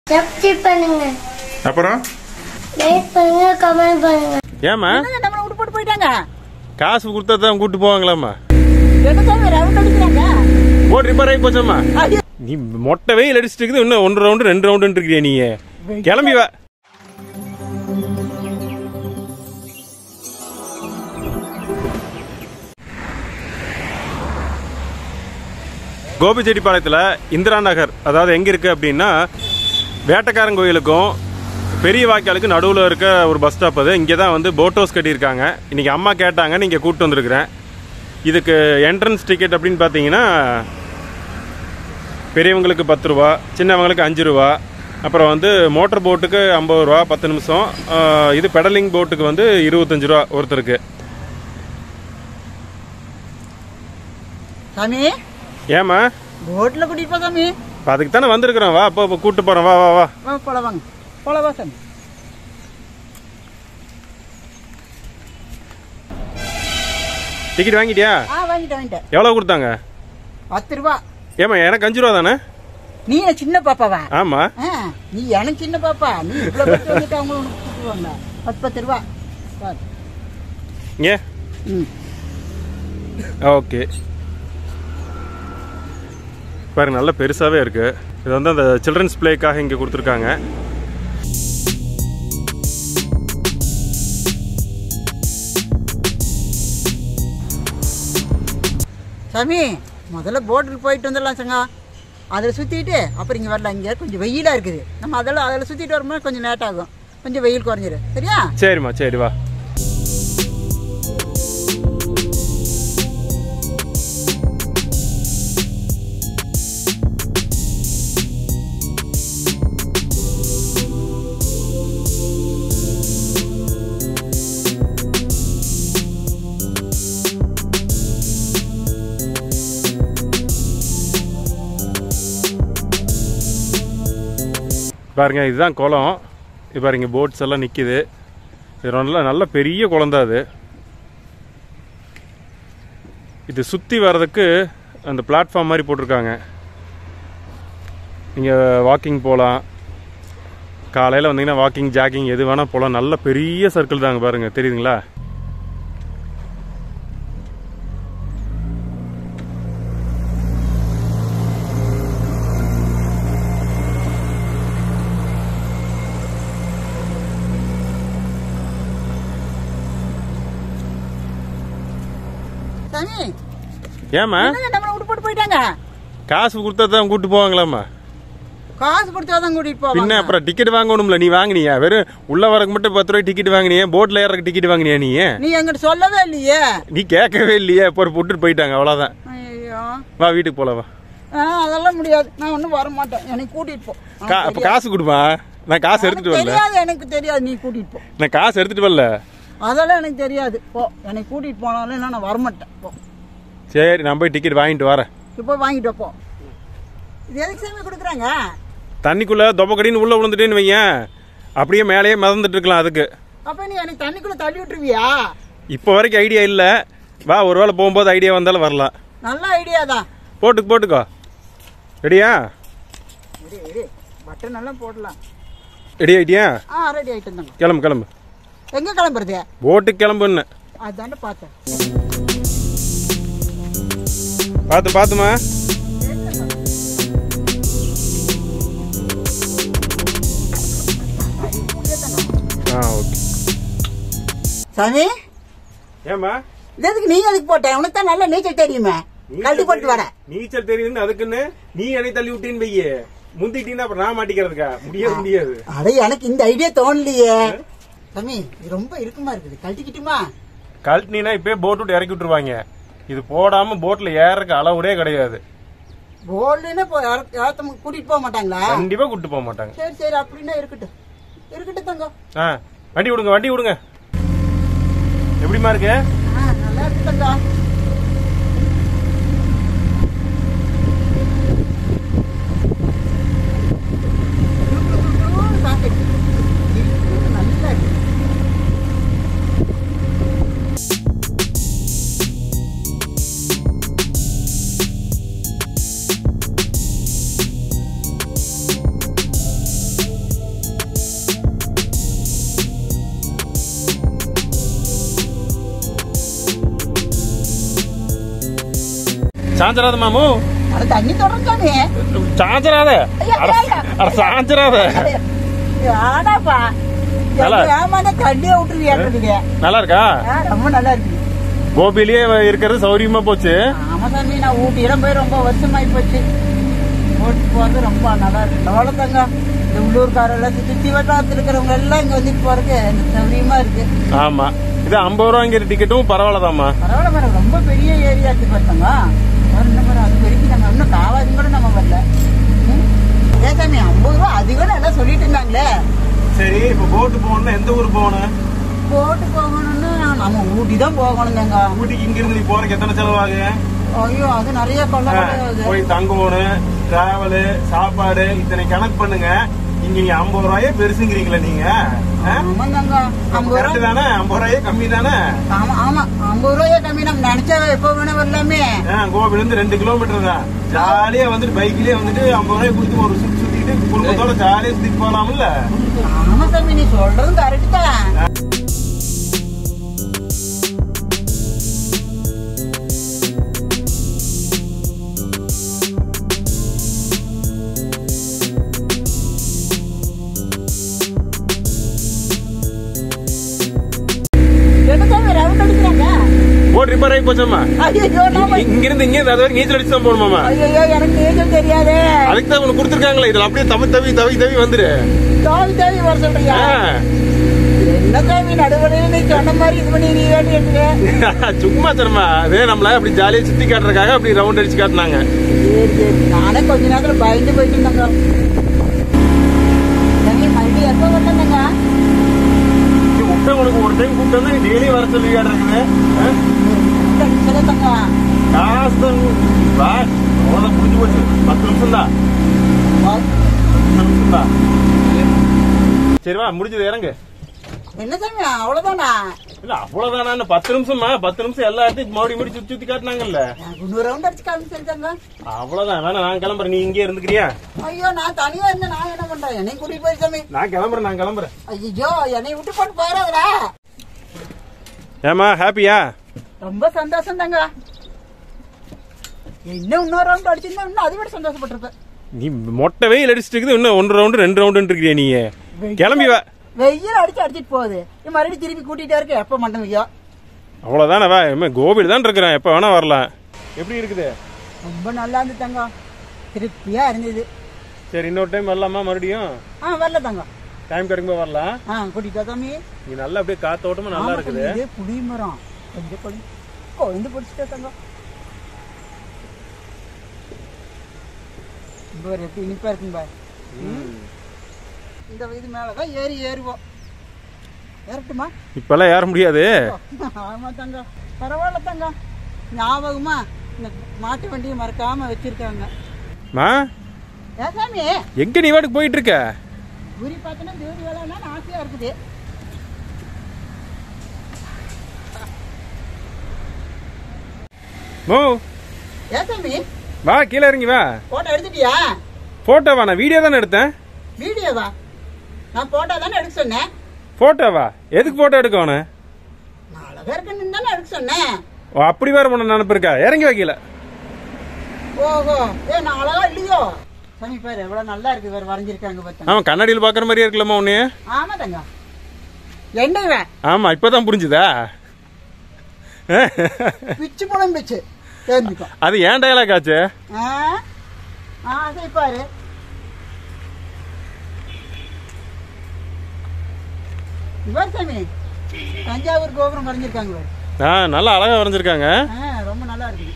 Subscribe பண்ணுங்க அப்புறம் like பண்ணுங்க கமெண்ட் பண்ணுங்க ஏம்மா என்னங்க நம்மள விட்டு போட்டு போயிட்டாங்க காசு கொடுத்தா தான் கூட்டு போவாங்களாம்மா என்ன சாமி ரவுண்ட் அடிக்கிறாங்க போட் ரிப்பேர் ஆகி போச்சாம்மா ஐயோ, நீ மொட்டை வெயில் அடிச்சிட்டு இருக்குது இன்னும் ஒன்று ரவுண்டு ரெண்டு ரவுண்டு இருக்கிறியா நீ கிளம்பி வா கோபிச்செட்டிப்பாளையத்தில் இந்திரா நகர் அதாவது எங்கே இருக்குது அப்படின்னா வேட்டக்காரன் கோயிலுக்கும் பெரிய வாய்க்காலுக்கு நடுவில் இருக்க ஒரு பஸ் ஸ்டாப் அது இங்கே தான் வந்து போட் ஹவுஸ் கட்டியிருக்காங்க இன்றைக்கி அம்மா கேட்டாங்க நீங்கள் கூப்பிட்டு வந்திருக்கிறேன் இதுக்கு என்ட்ரன்ஸ் டிக்கெட் அப்படின்னு பார்த்தீங்கன்னா பெரியவங்களுக்கு பத்து ரூபா சின்னவங்களுக்கு அஞ்சு ரூபா அப்புறம் வந்து மோட்டர் போட்டுக்கு ஐம்பது ரூபா பத்து நிமிஷம் ஆஹ் இது பெடலிங் போட்டுக்கு வந்து இருபத்தஞ்சு ரூபா ஒருத்தருக்கு சாமி ஏம்மா போட்ல கூட்டிட்டு போ சாமி இப்போ அதுக்கு தானே வந்திருக்கிறோம் வா அப்போ இப்போ கூப்பிட்டு போகிறோம் வா வா வா வா போல வாங்க போல வா சாமி டிக்கெட் வாங்கிட்டியா ஆ வாங்கிட்டேன் வாங்கிட்டேன் எவ்வளோ கொடுத்தாங்க பத்து ரூபா ஏம்மா எனக்கு அஞ்சு ரூபா தானே நீ என்ன சின்ன பாப்பாவா ஆமாம் ஆ, நீ எனக்கு சின்ன பாப்பா நீ இவ்வளவு பத்து வந்துட்டு அவங்க உனக்கு கூப்பிடுவாங்க பத்து பத்து ரூபா பாரு. இங்கே ம் ஓகே பாருங்க நல்ல பெருசாகவே இருக்குது இது வந்து அந்த சில்ட்ரன்ஸ் பிளேக்காக இங்கே கொடுத்துருக்காங்க சாமி முதல்ல போட்டுக்கு போயிட்டு வந்துடலாம் சங்கா அதில் சுற்றிட்டு அப்புறம் இங்கே வரலாம் இங்கே கொஞ்சம் வெயிலாக இருக்குது நம்ம அதில் அதில் சுற்றிட்டு வரும்போது கொஞ்சம் லேட் ஆகும் கொஞ்சம் வெயில் குறைஞ்சிரு சரியா சரிம்மா சரி வா பாருங்க இதுதான் குளம் இது பாருங்க போட்ஸ் எல்லாம் நிற்கிது இது நல்ல நல்ல பெரிய குளம் தான் அது இது சுற்றி வர்றதுக்கு அந்த பிளாட்ஃபார்ம் மாதிரி போட்டிருக்காங்க நீங்கள் வாக்கிங் போகலாம் காலையில் வந்தீங்கன்னா வாக்கிங் ஜாக்கிங் எது வேணால் போகலாம் நல்ல பெரிய சர்க்கிள் தாங்க பாருங்க தெரியுதுங்களா சாமி ஏம்மா என்னங்க நம்மளை விட்டு போட்டு போயிட்டாங்க காசு கொடுத்தா தான் கூப்பிட்டு போவாங்களாம்மா காசு கொடுத்தா தான் கூட்டிட்டு பின்ன போவாங்க அப்புறம் டிக்கெட் வாங்கணும்ல நீ வாங்கினியா வெறும் உள்ள வரக்கு மட்டும் பத்து ரூபாய் டிக்கெட் வாங்கினியா போட்ல ஏறக்கு டிக்கெட் வாங்கினியா நீ நீ எங்கிட்ட சொல்லவே இல்லையே நீ கேட்கவே இல்லையே போற விட்டுட்டு போயிட்டாங்க அவ்வளவுதான் ஐயோ வா வீட்டுக்கு போலாம் வா ஆ, அதெல்லாம் முடியாது நான் ஒன்றும் வர மாட்டேன் எனக்கு கூட்டிட்டு போ எனக்கு கா- அப்ப தெரியாது. காசு கொடுமா நான் காசு எடுத்துட்டு எனக்கு வரல தெரியாது எனக்கு தெரியாது நீ கூட்டிட்டு போ நான் காசு எடுத்துட்டு வரல அதெல்லாம் எனக்கு தெரியாது போ என்னை கூட்டிட்டு போனாலும் நான் வரமாட்டேன் போ சரி நான் போய் டிக்கெட் வாங்கிட்டு வரேன் இப்போ வாங்கிட்டு வா, போ இது எதுக்கு சாமி கொடுக்குறாங்க தண்ணிக்குள்ள தொப்பக்கடின்னு உள்ள விழுந்துட்டேன்னு வையேன் அப்படியே மேலேயே மிதந்துட்டு இருக்கலாம் அதுக்கு அப்ப நீ எனக்கு தண்ணிக்குள்ள தள்ளி விட்டுருவியா இப்போ வரைக்கும் ஐடியா இல்லை வா ஒரு வேளை போகும்போது ஐடியா வந்தாலும் வரலாம் நல்ல ஐடியா தான் போட்டுக்கு போட்டுக்கோ ரெடியா இரு இரு பட்டன் எல்லாம் போடலாம் ரெடி ஆயிட்டியா ஆ ரெடி ஆயிட்டு இருந்தாங்க கிளம்பு கிளம்பு எங்க கிளம்புறது போட்டுக்கு கிளம்புன்னு அதாண்ட பார்த்தேன் பார்த்து பார்த்துமா ஆ ஓகே சாமி ஏம்மா இது எதுக்கு நீ எதுக்கு போட்ட உனக்கு தான் நல்ல நீச்சல் தெரியுமே கழட்டி போட்டு வர நீச்சல் தெரியுதுன்னு அதுக்குன்னு நீ என்னை தள்ளி விட்டேன்னு வையே முந்திட்டீங்கன்னா அப்புறம் நான் மாட்டிக்கிறதுக்கா முடியாது முடியாது அட எனக்கு இந்த ஐடியா தோணலையே சாமி இது ரொம்ப இறுக்கமா இருக்குது கழட்டிக்கிட்டுமா கழட்டினா இப்பயே போட் விட்டு இறக்கி விட்டுருவாங்க இது போடாம போட்ல ஏறக்கு அளவுடே கிடையாது போல்டுன்னு இப்போ யாரத்தம் கூட்டிட்டு போக மாட்டாங்களா கண்டிப்பா கூட்டு போக மாட்டாங்க சரி சரி அப்படின்னா இருக்கட்டும் இருக்கட்டும் தங்கம் ஆ வண்டி விடுங்க வண்டி விடுங்க எப்படிமா இருக்கு ஆ நல்லா இருக்கு தங்கம் காத்து. நல்லா இருக்கு சாஞ்சராத மாமு அது தண்ணி தொடரும் சாமி சாஞ்சராத அட அட சாஞ்சராத ஆடாப்பா நல்லா. ஏமான தண்ணியை விட்டுருது ஏற்றுறதுக்கு நல்லா இருக்கா ரொம்ப நல்லா இருக்கு கோபிலேயே இருக்கிறது சௌரியமா போச்சு ஆமா சாமி நான் ஊட்டியெல்லாம் போய் ரொம்ப வருஷமாயி போச்சு ஓட்டு போறது ரொம்ப நல்லா இருக்கு அவ்வளோதாங்க இந்த உள்ளூர்காரெல்லாம் சுத்தி சுத்தி வட்டாரத்தில் இருக்கிறவங்க எல்லாம் இங்க வந்துட்டு போறதுக்கு எனக்கு சௌரியமா இருக்கு ஆமா இது ஐம்பது ரூபாங்கிற டிக்கெட்டும் பரவாயில்லதாம்மா பரவாயில்ல மேடம் ரொம்ப பெரிய ஏரியா இருக்கு பார்த்தோங்க இன்னும் மேடம் அது வரைக்கும் நம்ம இன்னும் காவாதி கூட நம்ம வரல ம்? ஏன் சாமி ஐம்பது ரூபா அதிகம்னு எல்லாம் சொல்லிட்டு இருந்தாங்களே சரி இப்ப போட்டு போகணும்னா எந்த ஊர் போகணும் போட்டு போகணும்னா நம்ம ஊட்டி தான் போகணும் தாங்க ஊட்டிக்கு இங்க இருந்து நீ போறதுக்கு எத்தனை செலவாகு ஐயோ அது நிறைய கொள்ள போய் தங்கணும் டிராவலு சாப்பாடு இத்தனை கணக்கு பண்ணுங்க இங்க நீ ஐம்பது ரூபாயே பெருசுங்கிறீங்களா நீங்க ஆமாந்தாங்க ஐம்பது ரூபா கரெக்ட் தானே ஐம்பது ரூபாயே கம்மி தானே ஆமா ஆமா ஐம்பது ரூபாயே கம்மி நம்ம நினைச்சா எப்போ வேணா வரலாமே கோபில இருந்து ரெண்டு கிலோமீட்டர் தான் ஜாலியா வந்துட்டு பைக்லயே வந்துட்டு ஐம்பது ரூபாய் கொடுத்து ஒரு சுத்தி சுத்திட்டு குடும்பத்தோட ஜாலியா சுத்திட்டு போலாம்ல ஆமா சாமி நீ சொல்றதும் கரெக்ட் தான் என்ன சாமி ரவுண்ட் அடிக்கிறாங்க போட் ரிப்பேர் ஆகி போச்சம்மா ஐயோ நாம இங்க இருந்து இங்க இருந்து அது வரைக்கும் நீச்சல் அடிச்சு தான் போகணுமாமா ஐயோ எனக்கு நீச்சல் தெரியாதே அதுக்கு தான் உனக்கு கொடுத்துருக்காங்களே இதுல அப்படியே தவி தவி தவி தவி வந்துரு தாவி தாவி வர சொல்றியா ஆ. என்ன சாமி நடுவரையில் நீ சொன்ன மாதிரி இது பண்ணி நீ வேண்டி எடுத்துக்க சும்மா தரமா அதே நம்மள அப்படி ஜாலியா சுத்தி காட்டுறதுக்காக அப்படி ரவுண்ட் அடிச்சு காட்டினாங்க சரி சரி நானே கொஞ்ச நேரத்துல பயந்து போயிட்டு இருந்தாங்க தம்பி மறுபடியும் எப்போ வரலங்க விட்ட உனக்கு ஒரு டைம் கூப்பிட்டு வந்து டெய்லி வர சொல்லி இருக்குது சொல்லுங்க காசு தான் வா அவ்வளோதான் புரிஞ்சு போச்சு பத்து நிமிஷம் தான் பத்து நிமிஷம் தான் சரி வா முடிஞ்சது இறங்கு என்ன சாமி அவ்வளவுதானா இல்ல அவ்வளவுதானா பத்து நிமிஷமா பத்து நிமிஷம் எல்லா இடத்தையும் மறுபடியும் முடி சுத்தி சுத்தி காட்டினாங்கல்ல எனக்கு இன்னொரு ரவுண்ட் அடிச்சு காமிச்சிருக்காங்க அவ்வளவுதான் வேணா நான் கிளம்புறேன் நீ இங்கே இருந்துக்கிறியா ஐயோ நான் தனியா இருந்தேன் நான் என்ன பண்றேன் என்னையும் கூட்டிட்டு போய் சாமி நான் கிளம்புறேன் நான் கிளம்புறேன் ஐயோ என்னை விட்டு போட்டு போறாதடா ஏமா ஹாப்பியா ரொம்ப சந்தோஷம் தாங்க இன்னும் இன்னொரு ரவுண்ட் அடிச்சிருந்தா இன்னும் அதை விட சந்தோஷப்பட்டிருப்பேன் நீ மொட்டை வெயில் அடிச்சிட்டு இருக்குது இன்னும் ஒன்று ரவுண்டு ரெண்டு ரவுண்டு இருக்கிறியா நீ கிளம்பி வா வெயில் அடிச்சு அடிச்சிட்டு போகுது நீ மறுபடியும் திருப்பி கூட்டிட்டே இருக்க எப்ப மண்டம் ஐயோ அவ்வளோதானே வா இனிமே கோபியில் தான் இருக்கிறேன் எப்போ வேணா வரலாம் எப்படி இருக்குது ரொம்ப நல்லா இருந்து தங்கம் திருப்தியா இருந்தது சரி இன்னொரு டைம் வரலாமா மறுபடியும் ஆ வரல தங்கம் டைம் கிடைக்கும்போது வரலாம் ஆ கூட்டிட்டா தம்பி நீ நல்லா அப்படியே காத்தோட்டமா நல்லா ஆமா இருக்குது தம்பி, இது புளி மரம் கொஞ்சம் கொடி கொழுந்து பிடிச்சிட்டா தங்கம் இந்த ஒரு எப்படி இனிப்பா இருக்குங்க பாரு. இந்த இது மேலதான் ஏறி ஏறுவோம் ஏறட்டுமா இப்பெல்லாம் ஏற முடியாது ஆமா தங்கம் பரவாயில்ல தங்கம் ஞாபகமா இந்த மாட்டு வண்டியை மறக்காம வச்சிருக்காங்க மா ஏன் சாமி எங்க நீ வாட்டுக்கு போயிட்டு இருக்க குறி பார்த்தோன்னா ஜோடி வேலைன்னா ஆசையா இருக்குது மோ ஏன் சாமி வா கீழே இறங்கி வா போட்டோ எடுத்துட்டியா போட்டோவா நான் வீடியோ தானே எடுத்தேன் வீடியோவா நான் போட்டோ தானே எடுக்க சொன்னேன் போட்டோவா எதுக்கு போட்டோ எடுக்க வேணும் நான் அழகா இருக்குன்னு தானே எடுக்க சொன்னேன் ஓ அப்படி வேற பண்ண நினப்பிருக்கா இறங்கி வைக்கல ஓஹோ ஏ நான் அழகா இல்லையோ சாமி பாரு எவ்வளவு நல்லா இருக்கு வேற வரைஞ்சிருக்காங்க பார்த்தா ஆமா கண்ணாடியில் பார்க்குற மாதிரியே இருக்கலாமா உன்னைய ஆமா தங்க என்ன இவன் ஆமா இப்பதான் புரிஞ்சுதா பிச்சு பழம் பிச்சு தெரிஞ்சுக்கோ அது ஏன் டயலாக் ஆச்சு ஆ ஆ சரி பாரு இவர் சாமி தஞ்சாவூர் கோபுரம் வரைஞ்சிருக்காங்க இவர் ஆ நல்லா அழகா வரைஞ்சிருக்காங்க ஆ ரொம்ப நல்லா இருக்குது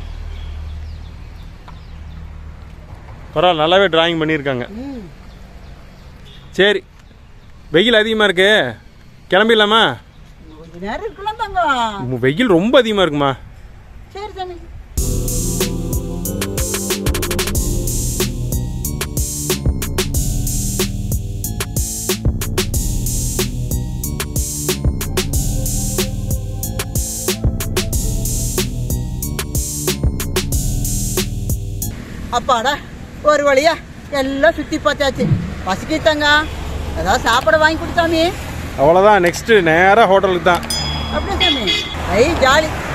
பரவாயில்ல நல்லாவே டிராயிங் பண்ணியிருக்காங்க ம் சரி வெயில் அதிகமாக இருக்கு கிளம்பிடலாமா கொஞ்ச நேரம் இருக்கலாம் தங்கம் உம், வெயில் ரொம்ப அதிகமாக இருக்குமா சரி சாமி அப்பாடா ஒரு வழியா எல்லாம் சுத்தி பார்த்தாச்சு பசிக்கிட்டாங்க ஏதாவது சாப்பாடு வாங்கி கொடுத்தாமே அவ்வளோதான் நெக்ஸ்ட்டு நேராக ஹோட்டலுக்கு தான் அப்படியே சாமி ஐ ஜாலி